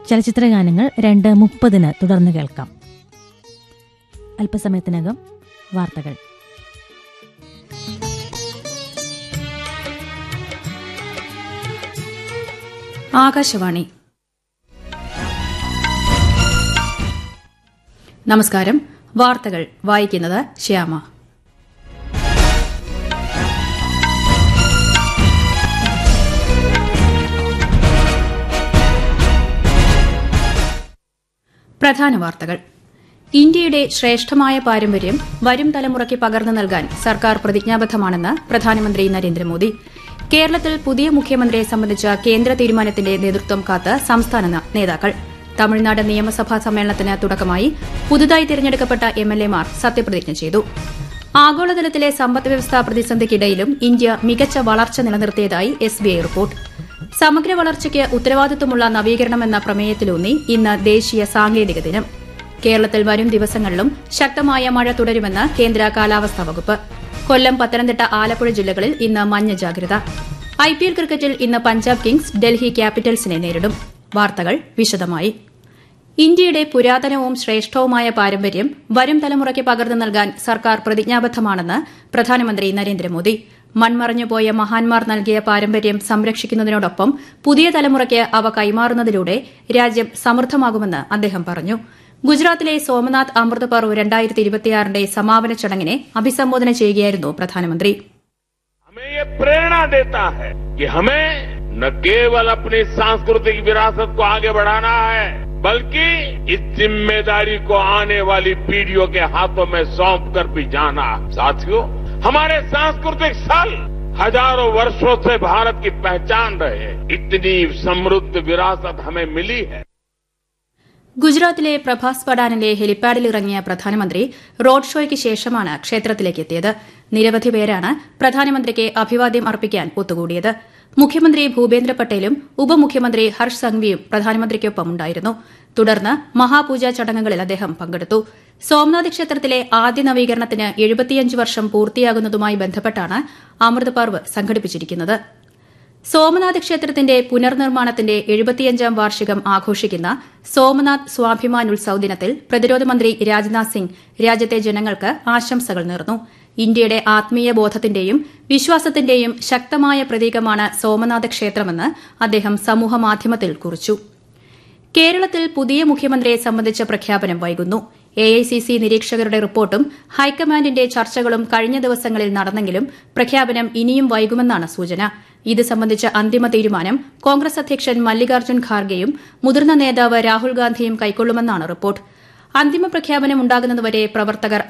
ചലച്ചിത്രഗാനങ്ങൾ രണ്ട് മുപ്പതിന് തുടർന്ന് കേൾക്കാം അല്പസമയത്തിനകം വാർത്തകൾ ആകാശവാണി നമസ്കാരം വാർത്തകൾ വായിക്കുന്നത് ശ്യാമ പ്രധാന വാർത്തകൾ ഇന്ത്യയുടെ ശ്രേഷ്ഠമായ പാരമ്പര്യം വരും തലമുറയ്ക്ക് പകർന്നു നൽകാൻ സർക്കാർ പ്രതിജ്ഞാബദ്ധമാണെന്ന് പ്രധാനമന്ത്രി നരേന്ദ്രമോദി കേരളത്തിൽ പുതിയ മുഖ്യമന്ത്രിയെ സംബന്ധിച്ച കേന്ദ്ര തീരുമാനത്തിന്റെ നേതൃത്വം കാത്ത് സംസ്ഥാന ന- നേതാക്കൾ തമിഴ്നാട് നിയമസഭാ സമ്മേളനത്തിന് തുടക്കമായി പുതുതായി തിരഞ്ഞെടുക്കപ്പെട്ട എംഎൽഎമാർ സത്യപ്രതിജ്ഞ ചെയ്തു ആഗോളതലത്തിലെ സമ്പദ് വ്യവസ്ഥാ പ്രതിസന്ധിക്കിടയിലും ഇന്ത്യ മികച്ച വളർച്ച നിലനിർത്തിയതായി എസ്ബിഐ റിപ്പോർട്ട് സമഗ്ര വളർച്ചയ്ക്ക് ഉത്തരവാദിത്വമുള്ള നവീകരണമെന്ന പ്രമേയത്തിലൂന്നി ഇന്ന് ദേശീയ സാങ്കേതിക ദിനം കേരളത്തിൽ വരും ദിവസങ്ങളിലും ശക്തമായ മഴ തുടരുമെന്ന് കേന്ദ്ര കാലാവസ്ഥാ വകുപ്പ് കൊല്ലം പത്തനംതിട്ട ആലപ്പുഴ ജില്ലകളിൽ ഇന്ന് മഞ്ഞ ജാഗ്രത ഐപിഎൽ ക്രിക്കറ്റിൽ ഇന്ന് പഞ്ചാബ് കിങ്സ് ഡൽഹി ക്യാപിറ്റൽസിനെ നേരിടും വാർത്തകൾ വിശദമായി ഇന്ത്യയുടെ പുരാതനവും ശ്രേഷ്ഠവുമായ പാരമ്പര്യം വരും തലമുറയ്ക്ക് പകർന്നു നൽകാൻ സർക്കാർ പ്രതിജ്ഞാബദ്ധമാണെന്ന് പ്രധാനമന്ത്രി നരേന്ദ്രമോദി മൺമറഞ്ഞുപോയ മഹാന്മാർ നൽകിയ പാരമ്പര്യം സംരക്ഷിക്കുന്നതിനോടൊപ്പം പുതിയ തലമുറയ്ക്ക് അവ കൈമാറുന്നതിലൂടെ രാജ്യം സമൃദ്ധമാകുമെന്ന് അദ്ദേഹം പറഞ്ഞു ഗുജറാത്തിലെ സോമനാഥ് അമൃത് പർവ് രണ്ടായിരത്തി ഇരുപത്തിയാറിന്റെ സമാപന ചടങ്ങിനെ അഭിസംബോധന ചെയ്യുകയായിരുന്നു പ്രധാനമന്ത്രി हमें ये प्रेरणा देता है कि हमें न केवल अपनी सांस्कृतिक विरासत को आगे बढ़ाना है बल्कि इस जिम्मेदारी को आने वाली पीढ़ियों के हाथों में सौंप कर भी जाना साथियों हमारे सांस्कृतिक स्थल हजारों वर्षों से भारत की पहचान रहे इतनी समृद्ध विरासत हमें मिली है ഗുജറാത്തിലെ പ്രഭാസ് പടാനിലെ ഹെലിപ്പാഡിൽ ഇറങ്ങിയ പ്രധാനമന്ത്രി റോഡ് ഷോയ്ക്ക് ശേഷമാണ് ക്ഷേത്രത്തിലേക്ക് എത്തിയത് നിരവധി പേരാണ് പ്രധാനമന്ത്രിക്ക് അഭിവാദ്യം അർപ്പിക്കാൻ ഒത്തുകൂടിയത് മുഖ്യമന്ത്രി ഭൂപേന്ദ്ര പട്ടേലും ഉപമുഖ്യമന്ത്രി ഹർഷ് സംഘവിയും പ്രധാനമന്ത്രിക്കൊപ്പം ഉണ്ടായിരുന്നു തുടർന്ന് മഹാപൂജാ ചടങ്ങുകളിൽ അദ്ദേഹം പങ്കെടുത്തു സോമനാഥ് ക്ഷേത്രത്തിലെ ആദ്യ നവീകരണത്തിന് എഴുപത്തിയഞ്ച് വർഷം പൂർത്തിയാകുന്നതുമായി ബന്ധപ്പെട്ടാണ് അമൃത് പർവ് സംഘടിപ്പിച്ചിരിക്കുന്നത് സോമനാഥ് ക്ഷേത്രത്തിന്റെ പുനർനിർമ്മാണത്തിന്റെ എഴുപത്തിയഞ്ചാം വാർഷികം ആഘോഷിക്കുന്ന സോമനാഥ് സ്വാഭിമാൻ ഉത്സവ് ദിനത്തിൽ പ്രതിരോധ മന്ത്രി രാജ്നാഥ് സിംഗ് രാജ്യത്തെ ജനങ്ങൾക്ക് ആശംസകൾ നേർന്നു ഇന്ത്യയുടെ ആത്മീയ ബോധത്തിന്റെയും വിശ്വാസത്തിന്റെയും ശക്തമായ പ്രതീകമാണ് സോമനാഥ ക്ഷേത്രമെന്ന് അദ്ദേഹം സമൂഹമാധ്യമത്തിൽ കുറിച്ചു കേരളത്തിൽ പുതിയ മുഖ്യമന്ത്രിയെ സംബന്ധിച്ച പ്രഖ്യാപനം വൈകുന്നു എഐസിസി നിരീക്ഷകരുടെ റിപ്പോർട്ടും ഹൈക്കമാൻഡിന്റെ ചർച്ചകളും കഴിഞ്ഞ ദിവസങ്ങളിൽ നടന്നെങ്കിലും പ്രഖ്യാപനം ഇനിയും വൈകുമെന്നാണ് സൂചന ഇത് സംബന്ധിച്ച അന്തിമ തീരുമാനം കോൺഗ്രസ് അധ്യക്ഷൻ മല്ലികാർജ്ജുൻ ഖാർഗെയും മുതിർന്ന നേതാവ് രാഹുൽ ഗാന്ധിയും കൈക്കൊള്ളുമെന്നാണ് റിപ്പോർട്ട് അന്തിമ പ്രഖ്യാപനം ഉണ്ടാകുന്നതുവരെ പ്രവർത്തകർ